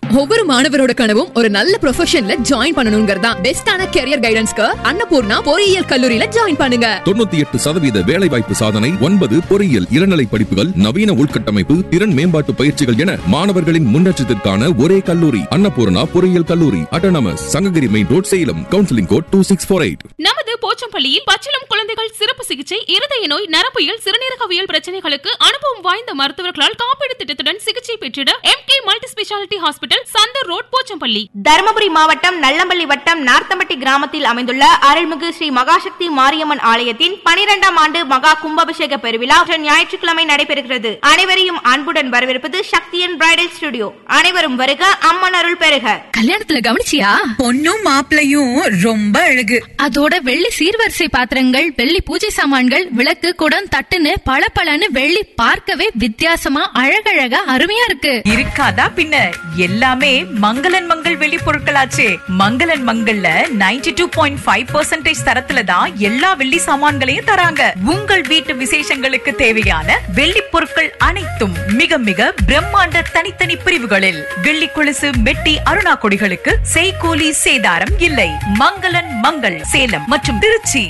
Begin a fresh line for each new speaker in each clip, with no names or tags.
ஒவ்வொரு மாணவரோட கனவும் ஒரு நல்ல ப்ரொஃபஷன்ல ஜாயின் பண்ணணுங்கிறதா பெஸ்டான கெரியர் கைடன்ஸ்க்கு அன்னபூர்ணா பொறியியல் கல்லூரியில ஜாயின் பண்ணுங்க
தொண்ணூத்தி எட்டு சதவீத வேலைவாய்ப்பு சாதனை ஒன்பது பொறியியல் இளநிலை படிப்புகள் நவீன உள்கட்டமைப்பு திறன் மேம்பாட்டு பயிற்சிகள் என மாணவர்களின் முன்னேற்றத்திற்கான ஒரே கல்லூரி அன்னபூர்ணா பொறியியல் கல்லூரி autonomous Sankagiri main road Salem counselling code two six four eight
நமது போச்சம்பள்ளியில் பச்சிளம் குழந்தைகள் சிறப்பு சிகிச்சை இருதய நோய் நரம்பியல் சிறுநீரகவியல் பிரச்சனைகளுக்கு அனுபவம் வாய்ந்த மருத்துவர்களால் காப்பீடு திட்டத்துடன் சிகிச்சை பெற்றிட M K multi speciality hospital Chandar road Pochampalli
Dharmapuri மாவட்டம் நல்லம்பள்ளி வட்டம் நார்த்தம்பட்டி கிராமத்தில் அமைந்துள்ள அருள்மிகு ஸ்ரீ மகாசக்தி மாரியம்மன் ஆலயத்தின் பனிரெண்டாம் ஆண்டு மகா கும்பாபிஷேக பெருவிழா வரும் ஞாயிற்றுக்கிழமை நடைபெறுகிறது அனைவரையும் அன்புடன் வரவேற்பது சக்தியன் பிரைடல் ஸ்டுடியோ அனைவரும் வருக அம்மன் அருள் பெறுக
கல்யாணத்துல கவனிச்சியா
பொண்ணும் மாப்பிளையும் ரொம்ப அழகு
அதோட வெள்ளி சீர்வரிசை பாத்திரங்கள் வெள்ளி பூஜை சாமான்கள் விளக்கு குடம் தட்டுன்னு பளபளன்னு வெள்ளி பார்க்கவே வித்தியாசமா அழகழகா அருமையா இருக்கு
இருக்காதா பின்ன எல்லாமே மங்களன் மங்கள் வெளி பொருட்களாச்சே மங்களன் மங்கள்ல 92.5% டூ பாயிண்ட் ஃபைவ் பர்சன்டேஜ் தரத்துல தான் எல்லா வெள்ளி சாமான்களையும் தராங்க உங்கள் வீட்டு விசேஷங்களுக்கு தேவையான வெள்ளி பொருட்கள் அனைத்தும் மிக மிக பிரம்மாண்ட தனித்தனி பிரிவுகளில் வெள்ளி கொலுசு மெட்டி அருணா கொடிகளுக்கு செய்கூலி சேதாரம் இல்லை மங்களன் மங்கள் சேலம் மற்றும் திருச்சி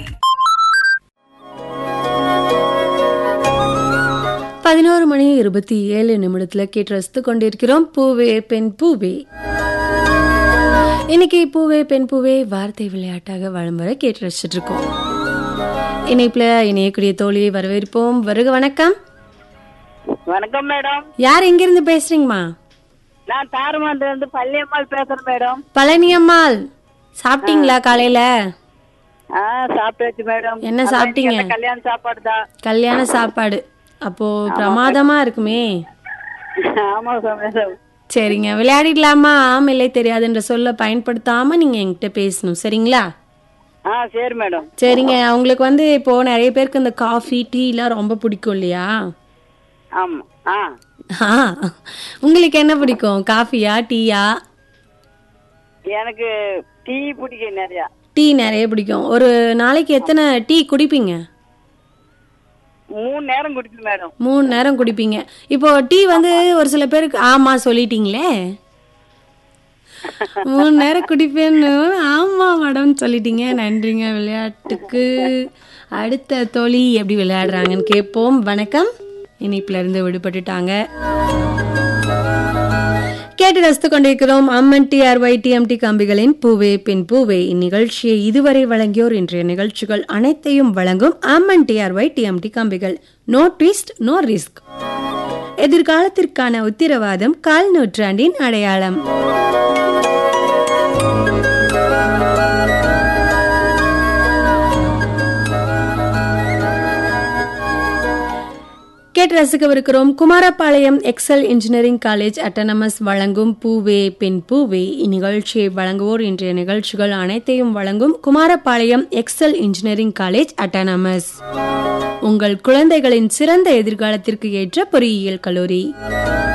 பதினோரு மணி இருபத்தி ஏழு நிமிடத்துல கேட்டு ரசித்து கொண்டிருக்கிறோம் பூவே பெண் பூவே இன்னைக்கு பூவே பெண் பூவே வார்த்தை விளையாட்டாக வலம் வர கேட்டு ரசிச்சுட்டு இருக்கோம் இணைப்புல இணையக்கூடிய தோழியை வரவேற்போம் வருக வணக்கம்
வணக்கம் மேடம்
யார் எங்கிருந்து பேசுறீங்கம்மா
நான் தாரமாண்ட இருந்து பள்ளியம்மாள் பேசுறேன் மேடம்
பழனியம்மாள் சாப்பிட்டீங்களா காலையில
ஆ சாப்பிட்டாச்சு மேடம்
என்ன
அதான்
சாப்பிட்டீங்க?
இன்னைக்கு அந்த கல்யாண சாப்பாடு தான்
கல்யாண சாப்பாடு அப்போ பிரமாதமா இருக்குமே
ஆமா மேடம்
சரிங்க விளையாடிடலாமா ஆம் இல்லை தெரியாதுன்ற சொல்ல பயன்படுத்தாம நீங்க என்கிட்ட பேசணும் சரிங்களா
ஆ சரி மேடம்
சரிங்க உங்களுக்கு வந்து இப்போ நிறைய பேருக்கு இந்த காஃபி டீ எல்லாம் ரொம்ப பிடிக்கும் இல்லையா
ஆமா ஆ
ஆ உங்களுக்கு என்ன பிடிக்கும் காஃபியா டீயா
எனக்கு டீ பிடிக்கும் நிறையா
டீ நிறைய பிடிக்கும் ஒரு நாளைக்கு எத்தனை டீ குடிப்பீங்க
மூணு நேரம் குடிப்பேன் மேடம்
மூணு நேரம் குடிப்பீங்க இப்போ டீ வந்து ஒரு சில பேருக்கு ஆமா சொல்லிட்டீங்களே மூணு நேரம் குடிப்பேன்னு ஆமா மேடம் சொல்லிட்டீங்க நன்றிங்க விளையாட்டுக்கு அடுத்த தோழி எப்படி விளையாடுறாங்கன்னு கேட்போம் வணக்கம் இனிப்புல இருந்து விடுபட்டுட்டாங்க கேட்டு ரசித்து கொண்டிருக்கிறோம் அம்மன் டிஆர்ஒய் டிஎம்டி கம்பிகளின் பூவே பின் பூவே இந்நிகழ்ச்சியை இதுவரை வழங்கியோர் இன்றைய நிகழ்ச்சிகள் அனைத்தையும் வழங்கும் அம்மன் டிஆர்ஒய் டிஎம்டி கம்பிகள் நோ ட்விஸ்ட் நோ ரிஸ்க் எதிர்காலத்திற்கான உத்திரவாதம் கால் நூற்றாண்டின் அடையாளம் கேட்டு ரசிக்கவிருக்கிறோம் Kumarapalayam Excel engineering college autonomous வழங்கும் பூவே பின் பூவே இந்நிகழ்ச்சியை வழங்குவோர் இன்றைய நிகழ்ச்சிகள் அனைத்தையும் வழங்கும் Kumarapalayam Excel engineering college autonomous உங்கள் குழந்தைகளின் சிறந்த எதிர்காலத்திற்கு ஏற்ற பொறியியல் கல்லூரி